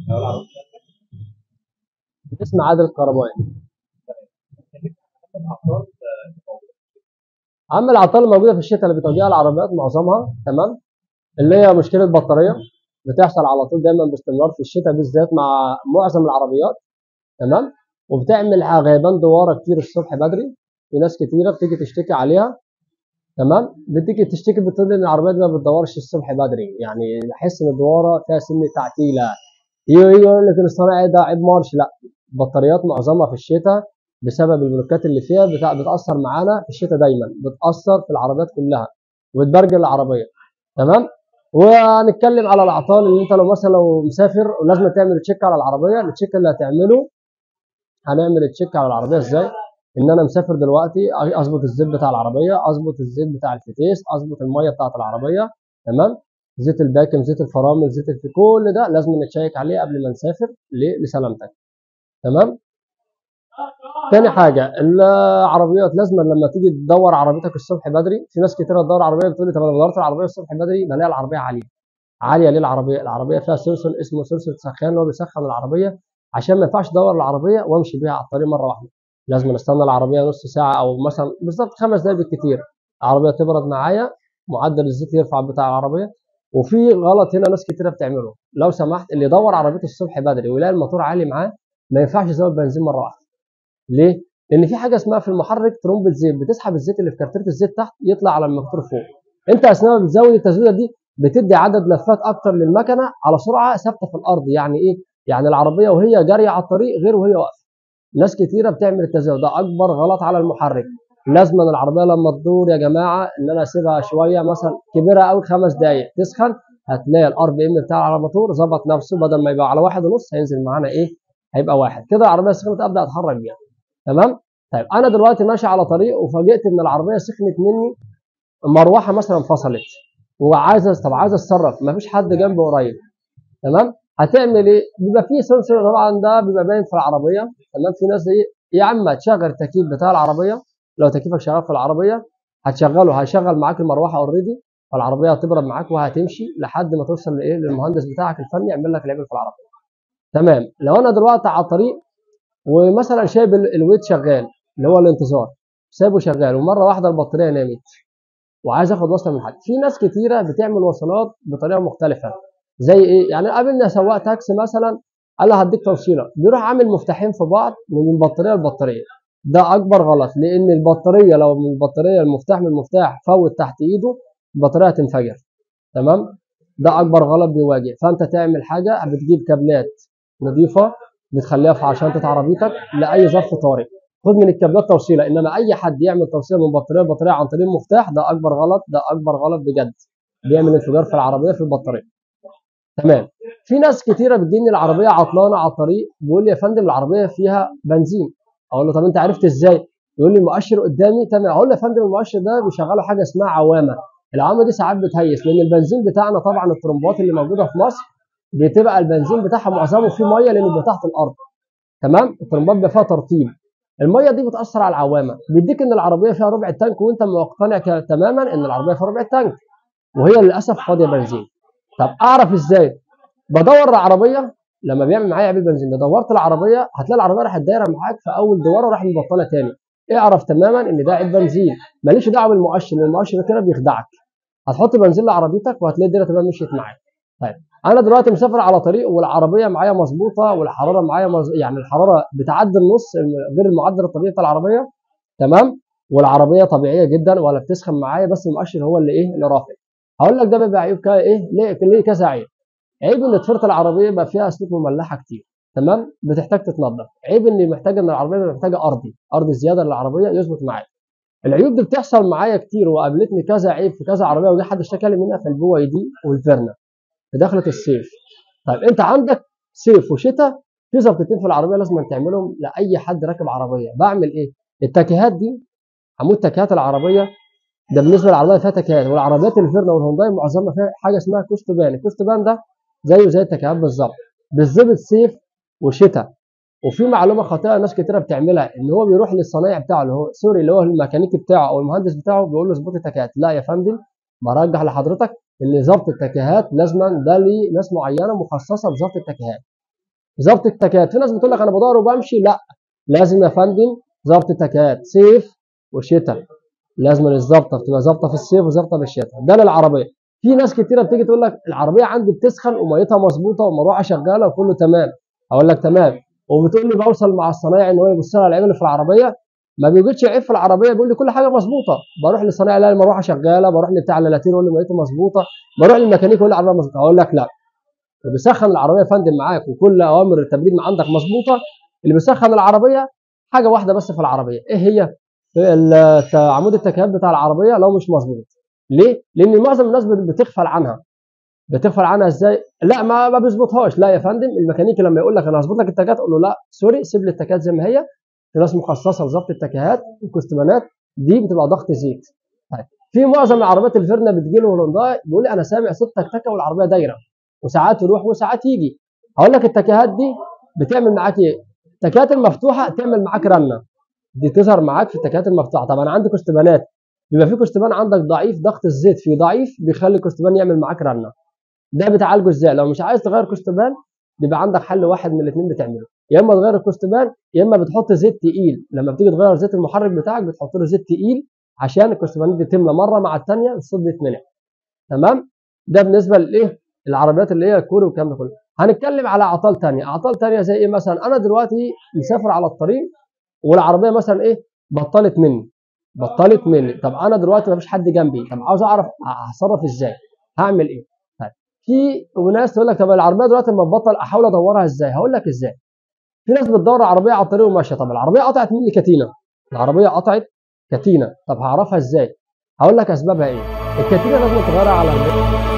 اسم عادل الكهربائي اما الاعطال الموجوده في الشتاء اللي بتواجهها العربيات معظمها تمام اللي هي مشكله بطاريه بتحصل على طول دايما باستمرار في الشتاء بالذات مع معظم العربيات تمام وبتعمل غيبان دواره كتير الصبح بدري في ناس كتيره بتيجي تشتكي عليها تمام بتيجي تشتكي بتقول ان العربيات ما بتدورش الصبح بدري يعني بحس ان الدواره فيها سن تعتيله يجي يقول لك الصناعي ده عيب مارش لا البطاريات معظمها في الشتاء بسبب البلوكات اللي فيها بتاع بتاثر معانا في الشتاء دايما بتاثر في العربيات كلها وبتبرجل العربيه تمام وهنتكلم على الاعطال اللي انت لو مثلا لو مسافر ولازم تعمل تشيك على العربيه التشيك اللي هتعمله هنعمل تشيك على العربيه ازاي ان انا مسافر دلوقتي اظبط الزيت بتاع العربيه اظبط الزيت بتاع الفتيس اظبط الميه بتاعت العربيه تمام زيت الباكم زيت الفرامل زيت الف كل ده لازم نتشيك عليه قبل ما نسافر ليه لسلامتك تمام تاني حاجه العربيات لازم لما تيجي تدور عربيتك الصبح بدري في ناس كتير تدور عربيه بتقول لي طب انا دورت العربيه الصبح بدري بلاقي العربيه عاليه عاليه ليه العربيه العربيه فيها سلسل اسمه سلسل سخان اللي هو بيسخن العربيه عشان ما ينفعش ادور العربيه وامشي بيها على الطريق مره واحده لازم استنى العربيه نص ساعه او مثلا بالظبط خمس دقائق بالكثير العربيه تبرد معايا معدل الزيت يرفع بتاع العربيه وفي غلط هنا ناس كتيره بتعمله لو سمحت اللي يدور عربيته الصبح بدري ويلاقي الموتور عالي معاه ما ينفعش يزود بنزين مره واحده ليه؟ لان في حاجه اسمها في المحرك ترمبه زيت بتسحب الزيت اللي في كارتيره الزيت تحت يطلع على الموتور فوق انت اثناء ما بتزود التزويده دي بتدي عدد لفات اكتر للمكنه على سرعه ثابته في الارض يعني ايه؟ يعني العربيه وهي جاريه على الطريق غير وهي واقفه ناس كتيره بتعمل التزاوج ده اكبر غلط على المحرك لازم العربيه لما تدور يا جماعه ان انا اسيبها شويه مثلا كبيره قوي خمس دقائق تسخن هتلاقي الار بي ام بتاع على الموتور ظبط نفسه بدل ما يبقى على واحد ونص هينزل معانا ايه؟ هيبقى واحد كده العربيه سخنت ابدا اتحرك بيها تمام؟ طيب انا دلوقتي ماشي على طريق وفاجئت ان العربيه سخنت مني مروحه مثلا فصلت وعايز طب عايز اتصرف مفيش حد جنبي قريب تمام؟ هتعمل ايه؟ بيبقى في سنسور طبعا ده بيبقى باين في العربيه تمام في ناس ايه يا عم هتشغل التكييف بتاع العربيه لو تكييفك شغال في العربيه هتشغله هيشغل معاك المروحه اوريدي فالعربيه هتبرد معاك وهتمشي لحد ما توصل لايه للمهندس بتاعك الفني يعمل لك العيب في العربيه تمام لو انا دلوقتي على الطريق ومثلا شايب الويت شغال اللي هو الانتظار سايبه شغال ومره واحده البطاريه نامت وعايز اخد وصله من حد في ناس كتيره بتعمل وصلات بطريقه مختلفه زي ايه يعني قابلنا سواق تاكسي مثلا قال له هديك توصيله بيروح عامل مفتاحين في بعض من البطاريه للبطاريه ده اكبر غلط لان البطاريه لو من البطاريه المفتاح من المفتاح فوت تحت ايده البطاريه هتنفجر تمام ده اكبر غلط بيواجه فانت تعمل حاجه بتجيب كابلات نظيفه بتخليها في عشانة عربيتك لاي ظرف طارئ خد من الكابلات توصيله انما اي حد يعمل توصيله من بطاريه لبطاريه عن طريق المفتاح ده اكبر غلط ده اكبر غلط بجد بيعمل انفجار في العربيه في البطاريه تمام في ناس كتيره بتجيني العربيه عطلانه على الطريق بيقول لي يا فندم العربيه فيها بنزين اقول له طب انت عرفت ازاي يقول لي المؤشر قدامي تمام اقول له يا فندم المؤشر ده بيشغله حاجه اسمها عوامه العوامه دي ساعات بتهيس لان البنزين بتاعنا طبعا الطرمبات اللي موجوده في مصر بتبقى البنزين بتاعها معظمه فيه ميه لانه بيبقى تحت الارض تمام الطرمبات بيبقى فيها ترطيب الميه دي بتاثر على العوامه بيديك ان العربيه فيها ربع التانك وانت مقتنع تماما ان العربيه فيها ربع التانك وهي للاسف فاضيه بنزين طب اعرف ازاي بدور العربيه لما بيعمل معايا عيب البنزين ده دورت العربيه هتلاقي العربيه راحت دايره معاك في اول دوره راح مبطله تاني اعرف تماما ان ده عيب بنزين ماليش دعوه بالمؤشر لان المؤشر كده بيخدعك هتحط بنزين لعربيتك وهتلاقي الدنيا تمام مشيت معاك طيب انا دلوقتي مسافر على طريق والعربيه معايا مظبوطه والحراره معايا مز... يعني الحراره بتعدي النص غير المعدل الطبيعي بتاع العربيه تمام والعربيه طبيعيه جدا ولا بتسخن معايا بس المؤشر هو اللي ايه اللي رافع هقول لك ده بيبقى عيب كده ايه ليه ليه كذا عيب عيب ان طفره العربيه بقى فيها اسلاك مملحه كتير تمام بتحتاج تتنضف عيب ان محتاجه ان العربيه محتاجه ارضي ارض زياده للعربيه يظبط معاك العيوب دي بتحصل معايا كتير وقابلتني كذا عيب في كذا عربيه ودي حد اشتكى لي منها في البو اي دي والفيرنا في دخله الصيف طيب انت عندك صيف وشتاء في ظبطتين في العربيه لازم تعملهم لاي حد راكب عربيه بعمل ايه التكيهات دي عمود تكيهات العربيه ده بالنسبه للعربيه فيها تكيهات والعربيات الفيرنا والهونداي معظمها فيها حاجه اسمها كوستوبان الكوستوبان ده زيه زي التكيهات بالظبط بالظبط صيف وشتاء وفي معلومه خاطئه ناس كتيره بتعملها ان هو بيروح للصنايعي بتاعه اللي هو سوري اللي هو الميكانيكي بتاعه او المهندس بتاعه بيقول له اظبط التكيهات لا يا فندم برجح لحضرتك ان ظبط التكيهات لازما ده ليه ناس معينه مخصصه بظبط التكيهات ظبط التكات في ناس بتقول لك انا بدور وبمشي لا لازم يا فندم ظبط التكات صيف وشتاء لازم الظبطه بتبقى ظابطه في الصيف وظابطه في الشتاء ده للعربيه في ناس كتيره بتيجي تقول لك العربيه عندي بتسخن وميتها مظبوطه والمروحه شغاله وكله تمام اقول لك تمام وبتقول لي بوصل مع الصنايعي ان هو يبص لي على العيب اللي في العربيه ما بيوجدش عيب في العربيه بيقول لي كل حاجه مظبوطه بروح للصنايعي الاقي المروحه شغاله بروح لبتاع اللاتين يقول لي ميته مظبوطه بروح للميكانيكي يقول لي العربيه مظبوطه اقول لك لا اللي بيسخن العربيه يا فندم معاك وكل اوامر التبريد ما عندك مظبوطه اللي بيسخن العربيه حاجه واحده بس في العربيه ايه هي ال- عمود التكييف بتاع العربيه لو مش مظبوط ليه لان معظم الناس بتغفل عنها بتغفل عنها ازاي لا ما ما بيظبطهاش لا يا فندم الميكانيكي لما يقول لك انا هظبط لك التكات قول له لا سوري سيب لي التكات زي ما هي في ناس مخصصه لظبط التكيهات والكستمانات دي بتبقى ضغط زيت طيب في معظم العربيات الفيرنا بتجي له هولندا بيقول لي انا سامع صوت تكتكه والعربيه دايره وساعات يروح وساعات يجي هقول لك التكيهات دي بتعمل معاك ايه؟ التكيهات المفتوحه تعمل معاك رنه دي تظهر معاك في التكيهات المفتوحه طب انا عندي كستبانات بيبقى في كستبان عندك ضعيف ضغط الزيت فيه ضعيف بيخلي الكستبان يعمل معاك رنه ده بتعالجه ازاي لو مش عايز تغير كستبان بيبقى عندك حل واحد من الاثنين بتعمله يا اما تغير الكستبان يا اما بتحط زيت تقيل لما بتيجي تغير زيت المحرك بتاعك بتحط له زيت تقيل عشان الكستبانات دي تملى مره مع الثانيه الصوت بيتمنع تمام ده بالنسبه لايه العربيات اللي هي الكوري والكلام ده كله هنتكلم على اعطال ثانيه اعطال ثانيه زي ايه مثلا انا دلوقتي مسافر على الطريق والعربيه مثلا ايه بطلت مني بطلت مني طب انا دلوقتي ما فيش حد جنبي طب عاوز اعرف هتصرف ازاي هعمل ايه طيب في وناس تقول لك طب العربيه دلوقتي لما تبطل احاول ادورها ازاي هقول لك ازاي في ناس بتدور عربيه على الطريق وماشيه طب العربيه قطعت مني كتينه العربيه قطعت كتينه طب هعرفها ازاي هقول لك اسبابها ايه الكتينه لازم تغيرها على